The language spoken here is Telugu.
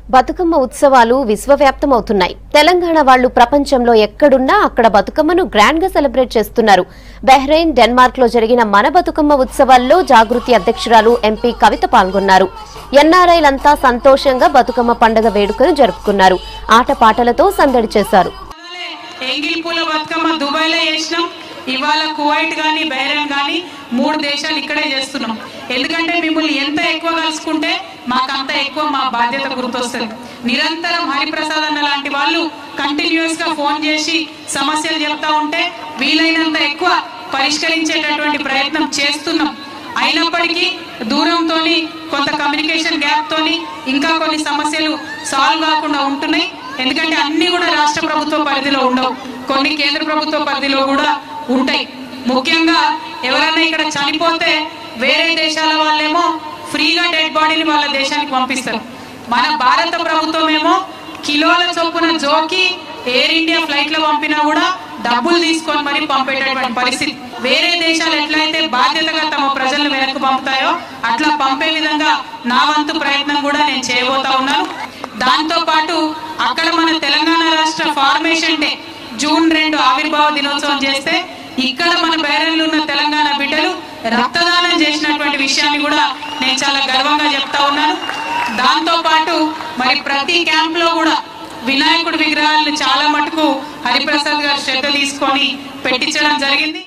బతుకమ్మ ఉత్సవాలు విశ్వవ్యాప్తమవుతున్నాయి తెలంగాణ వాళ్లు ప్రపంచంలో ఎక్కడున్నా అక్కడ బతుకమ్మను గ్రాండ్ గా సెలబ్రేట్ చేస్తున్నారు బహ్రెయిన్ డెన్మార్క్ లో జరిగిన మన బతుకమ్మ ఉత్సవాల్లో జాగృతి అధ్యక్షురాలు ఎంపీ కవిత పాల్గొన్నారు ఎన్ఆర్ఐలంతా సంతోషంగా బతుకమ్మ పండుగ వేడుకను జరుపుకున్నారు ఆటపాటలతో సందడి చేశారు ఎంగిల్ పూల బతుకమ్మ దుబాయ్ లో చేసినాం ఇవాళ కువైట్ గాని బహ్రెయిన్ గాని మూడు దేశాలు ఇక్కడే చేస్తున్నాం ఎందుకంటే మిమ్మల్ని ఎంత ఎక్కువ కలుసుకుంటే మాకు అంత ఎక్కువ మా బాధ్యత గుర్తొస్తుంది నిరంతరం హరిప్రసాద్ అన్న లాంటి వాళ్ళు కంటిన్యూస్ గా ఫోన్ చేసి సమస్యలు చెప్తా ఉంటే వీలైనంత ఎక్కువ పరిష్కరించేటటువంటి ప్రయత్నం చేస్తున్నాం అయినప్పటికీ దూరంతోని కొంత కమ్యూనికేషన్ గ్యాప్ తోని ఇంకా కొన్ని సమస్యలు సాల్వ్ కాకుండా ఉంటున్నాయి ఎందుకంటే అన్ని కూడా రాష్ట్ర ప్రభుత్వ పరిధిలో ఉండవు కొన్ని కేంద్ర ప్రభుత్వ పరిధిలో కూడా ఉంటాయి ముఖ్యంగా ఎవరైనా ఇక్కడ చనిపోతే వేరే దేశాల వాళ్ళేమో ఫ్రీగా డెడ్ బాడీని వాళ్ళ దేశానికి పంపిస్తారు మన భారత ప్రభుత్వం ఏమో కిలోల చొప్పున జోకి ఎయిర్ ఇండియా ఫ్లైట్ లో పంపినా కూడా డబ్బులు తీసుకొని మరి పంపేటటువంటి పరిస్థితి వేరే దేశాలు ఎట్లయితే బాధ్యతగా తమ ప్రజలను వెనక్కి పంపుతాయో అట్లా పంపే విధంగా నా వంతు ప్రయత్నం కూడా నేను చేయబోతా ఉన్నాను దాంతో పాటు అక్కడ మన తెలంగాణ రాష్ట్ర ఫార్మేషన్ డే జూన్ రెండు ఆవిర్భావ దినోత్సవం చేస్తే ఇక్కడ మన బేరన్లు ఉన్న తెలంగాణ బిడ్డలు రక్తదానం చేసినటువంటి విషయాన్ని కూడా నేను చాలా గర్వంగా చెప్తా ఉన్నాను దాంతో పాటు మరి ప్రతి క్యాంప్ లో కూడా వినాయకుడి విగ్రహాలను చాలా మటుకు హరిప్రసాద్ గారు శ్రద్ధ తీసుకొని పెట్టించడం జరిగింది